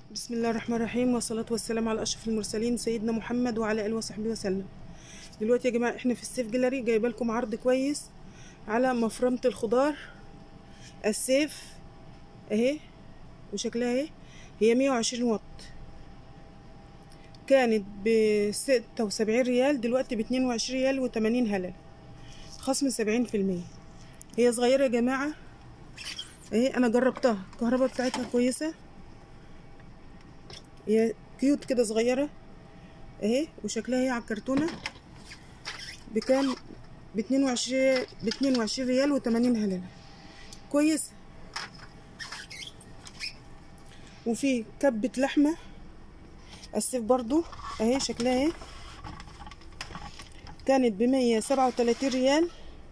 بسم الله الرحمن الرحيم والصلاة والسلام على أشرف المرسلين سيدنا محمد وعلى آله وصحبه وسلم دلوقتي يا جماعة احنا في السيف جاليري جايبه لكم عرض كويس على مفرمة الخضار السيف اهي وشكلها اهي هي 120 واط كانت ب 76 ريال دلوقتي ب 22 ريال و80 هلل خصم 70% هي صغيرة يا جماعة اهي انا جربتها الكهرباء بتاعتها كويسة هي كيوت كده صغيرة اهي وشكلها هي على الكرتونة بكام باتنين وعشرين باتنين وعشرين ريال وتمانين هللة كويسة وفي كبة لحمة السيف برضو اهي شكلها اهي كانت بمية سبعة وتلاتين ريال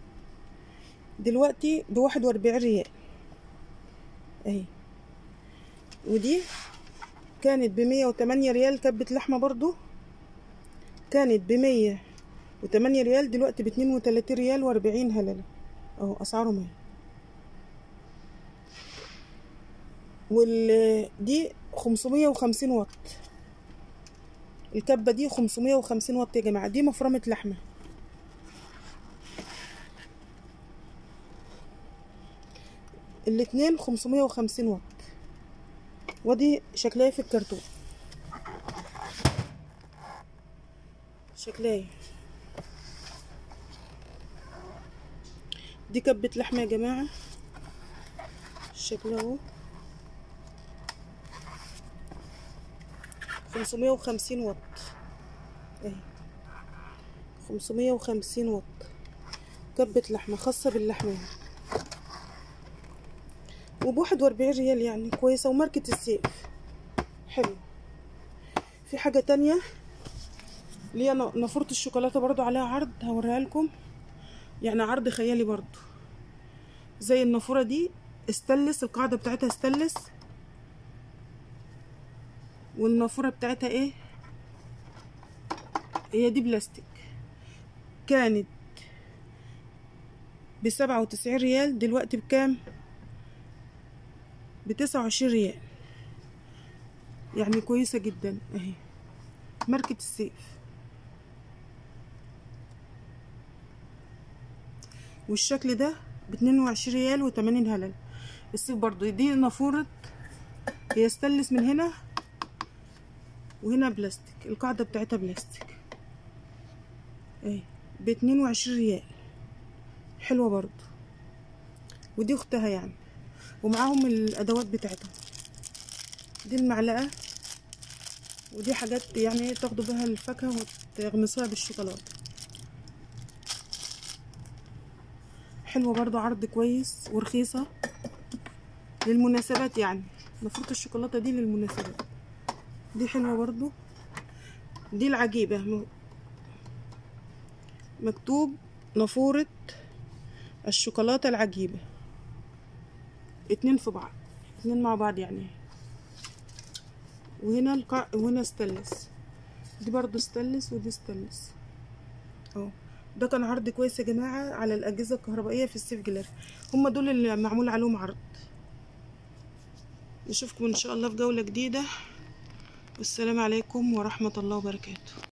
دلوقتي بواحد واربعين ريال اهي ودي كانت بمية وتمانية ريال كبة لحمة برضو كانت بمية وتمانية ريال دلوقتي باتنين وتلاتين ريال واربعين هللة اهو اسعارهم اهي وال دي خمسمية وخمسين واط الكبة دي خمسمية وخمسين واط يا جماعة دي مفرمة لحمة الاتنين خمسمية وخمسين واط ودي شكلها في الكرتون شكلها دي كبة لحمة يا جماعة شكلها اهو خمسمية وخمسين واط اهي خمسمية وخمسين واط كبة لحمة خاصة باللحمة وبواحد واربعين ريال يعني كويسة وماركة السيف حلو في حاجة تانية اللي هي نافورة الشوكولاتة برضو عليها عرض هوريها لكم يعني عرض خيالي برضو زي النافورة دي استلس القاعدة بتاعتها استلس والنافورة بتاعتها ايه هي دي بلاستيك كانت بسبعة وتسعين ريال دلوقتي بكام بتسعة وعشرين ريال يعني كويسة جدا اهي ماركة السيف والشكل ده باتنين وعشرين ريال وتمانين هلل السيف برضو دي نافورة هي ستانلس من هنا وهنا بلاستيك القاعدة بتاعتها بلاستيك اهي باتنين وعشرين ريال حلوة برضو ودي اختها يعني ومعاهم الادوات بتاعتهم دي المعلقه ودي حاجات يعني تاخدوا بها الفاكهه وتغمسوها بالشوكولاته حلوه برضو عرض كويس ورخيصه للمناسبات يعني نافوره الشوكولاته دي للمناسبات دي حلوه برضو دي العجيبه مكتوب نافوره الشوكولاته العجيبه اتنين في بعض اتنين مع بعض يعني وهنا القاع وهنا ستانلس دي برضو ستانلس ودي ستانلس اهو ده كان عرض كويس يا جماعة على الأجهزة الكهربائية في السيف جلاري هما دول اللي معمول عليهم عرض نشوفكم إن شاء الله في جولة جديدة والسلام عليكم ورحمة الله وبركاته